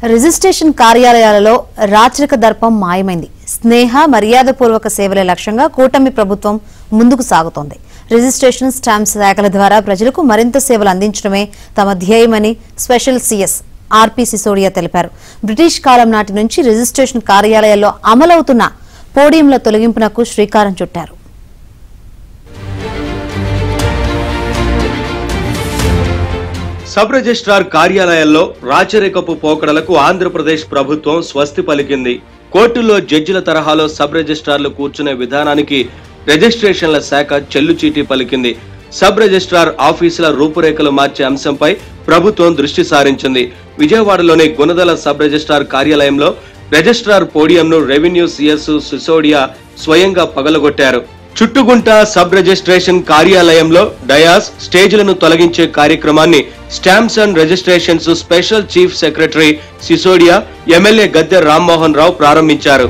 registration కార్యాలయాలలో రాచరిక దర్పం మాయమైంది స్నేహ మర్యాదపూర్వక సేవలే లక్ష్యంగా కూటమి ప్రభుత్వం ముందుకు సాగుతోంది రిజిస్ట్రేషన్ స్టాంప్ శాఖల ద్వారా ప్రజలకు మరింత సేవలు అందించడమే తమ ధ్యేయమని స్పెషల్ సీఎస్ ఆర్పీ సిసోడియా తెలిపారు బ్రిటిష్ కాలం నాటి నుంచి రిజిస్ట్రేషన్ కార్యాలయాల్లో అమలవుతున్న పోడియంల తొలగింపునకు శ్రీకారం చుట్టారు సబ్ రిజిస్ట్రార్ కార్యాలయాల్లో రాచరికపు పోకడలకు ఆంధ్రప్రదేశ్ ప్రభుత్వం స్వస్తి పలికింది కోర్టుల్లో జడ్జిల తరహాలో సబ్ రిజిస్ట్రార్లు కూర్చునే విధానానికి రిజిస్ట్రేషన్ల శాఖ చెల్లుచీటీ పలికింది సబ్ రిజిస్ట్రార్ ఆఫీసుల రూపురేఖలు మార్చే అంశంపై ప్రభుత్వం దృష్టి సారించింది విజయవాడలోని గుణదల సబ్ రిజిస్ట్రార్ కార్యాలయంలో రిజిస్ట్రార్ పోడియంను రెవెన్యూ సిఎస్ సిసోడియా స్వయంగా పగలగొట్టారు చుట్టుగుంట సబ్ రిజిస్ట్రేషన్ కార్యాలయంలో డయాస్ స్టేజ్లను తొలగించే కార్యక్రమాన్ని stamps and registrations special chief secretary Sisodia MLA Gadde Rammohan Rao ప్రారంభించారు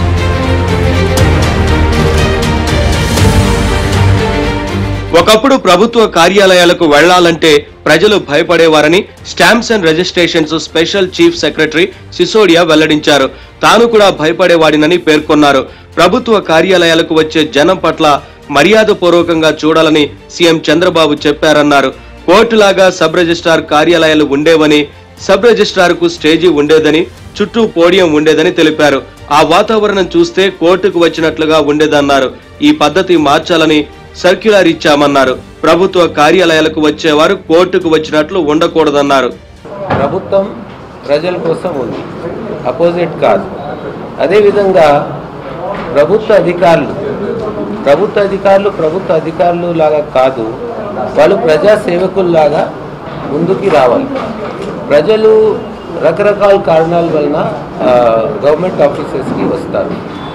ఒకప్పుడు ప్రభుత్వ కార్యాలయాలకు వెళ్లాలంటే ప్రజలు భయపడేవారని stamps and registrations special chief secretary Sisodia వెల్లడించారు తాను కూడా భయపడేవాడినని పేర్కొన్నారు ప్రభుత్వ కార్యాలయాలకు వచ్చే జనం పట్ల మర్యాదపూర్వకంగా చూడాలని సీఎం చంద్రబాబు చెప్పారన్నారు కోర్టులాగా సబ్ రిజిస్ట్రార్ కార్యాలయాలు ఉండేవని సబ్ రిజిస్ట్రార్ కు స్టేజీ ఉండేదని చుట్టూ పోడియం ఉండేదని తెలిపారు ఆ వాతావరణం చూస్తే కోర్టుకు వచ్చినట్లుగా ఉండేదన్నారు ఈ పద్ధతి మార్చాలని సర్క్యులర్ ఇచ్చామన్నారు ప్రభుత్వ కార్యాలయాలకు వచ్చేవారు కోర్టుకు వచ్చినట్లు ఉండకూడదన్నారు ప్రభుత్వం ప్రజల కోసం ఉంది అపోజిట్ కాదు అదేవిధంగా ప్రభుత్వ అధికారులు ప్రభుత్వ అధికారులు ప్రభుత్వ అధికారులు లాగా కాదు వాళ్ళు ప్రజా సేవకుల్లాగా ముందుకి రావాలి ప్రజలు రకరకాల కారణాల వలన ఆ, గవర్నమెంట్ ఆఫీసెస్కి వస్తారు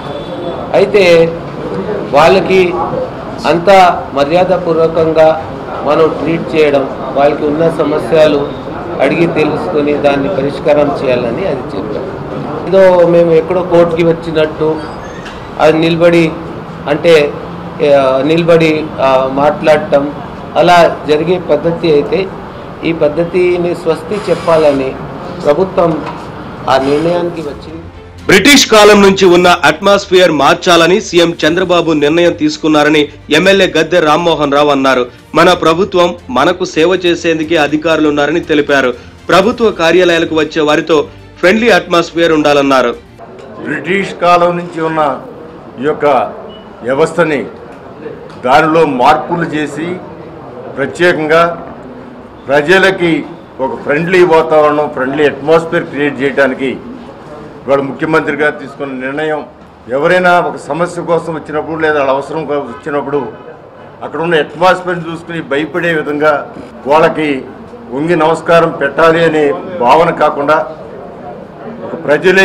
అయితే వాళ్ళకి అంత మర్యాదపూర్వకంగా మనం ట్రీట్ చేయడం వాళ్ళకి ఉన్న సమస్యలు అడిగి తెలుసుకొని దాన్ని పరిష్కారం చేయాలని అది చెప్పాం ఏదో మేము ఎక్కడో కోర్టుకి వచ్చినట్టు అది నిలబడి అంటే ఆ, నిలబడి ఆ, మాట్లాడటం అలా జరిగే పద్ధతి అయితే ఈ పద్ధతిని స్వస్తి చెప్పాలని ప్రభుత్వం ఆ నిర్ణయానికి వచ్చింది బ్రిటిష్ కాలం నుంచి ఉన్న అట్మాస్ఫియర్ మార్చాలని సీఎం చంద్రబాబు నిర్ణయం తీసుకున్నారని ఎమ్మెల్యే గద్దె రామ్మోహన్ రావు అన్నారు మన ప్రభుత్వం మనకు సేవ చేసేందుకే అధికారులున్నారని తెలిపారు ప్రభుత్వ కార్యాలయాలకు వచ్చే వారితో ఫ్రెండ్లీ అట్మాస్ఫియర్ ఉండాలన్నారు బ్రిటిష్ కాలం నుంచి ఉన్న ఈ యొక్క వ్యవస్థని దానిలో మార్పులు చేసి ప్రత్యేకంగా ప్రజలకి ఒక ఫ్రెండ్లీ వాతావరణం ఫ్రెండ్లీ అట్మాస్ఫియర్ క్రియేట్ చేయడానికి ఇవాళ ముఖ్యమంత్రి గారు తీసుకున్న నిర్ణయం ఎవరైనా ఒక సమస్య కోసం వచ్చినప్పుడు లేదా వాళ్ళ అవసరం కోసం వచ్చినప్పుడు అక్కడ ఉన్న అట్మాస్ఫియర్ చూసుకుని భయపడే విధంగా వాళ్ళకి వంగి నమస్కారం పెట్టాలి అనే భావన కాకుండా ఒక ప్రజలే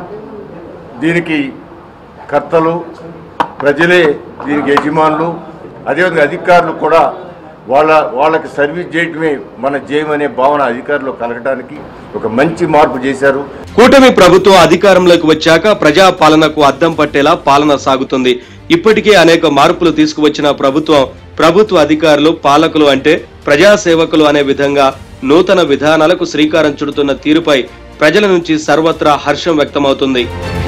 దీనికి కర్తలు ప్రజలే దీనికి యజమానులు అదేవిధంగా అధికారులు కూడా వాళ్ళ వాళ్ళకి సర్వీస్ చేయటమే మన జయం అనే భావన అధికారులు కలగడానికి ఒక మంచి మార్పు చేశారు కూటమి ప్రభుత్వం అధికారంలోకి వచ్చాక ప్రజా పాలనకు అద్దం పట్టేలా పాలన సాగుతుంది ఇప్పటికే అనేక మార్పులు తీసుకువచ్చిన ప్రభుత్వం ప్రభుత్వ అధికారులు పాలకులు అంటే ప్రజా సేవకులు అనే విధంగా నూతన విధానాలకు శ్రీకారం చుడుతున్న తీరుపై ప్రజల నుంచి సర్వత్రా హర్షం వ్యక్తమవుతుంది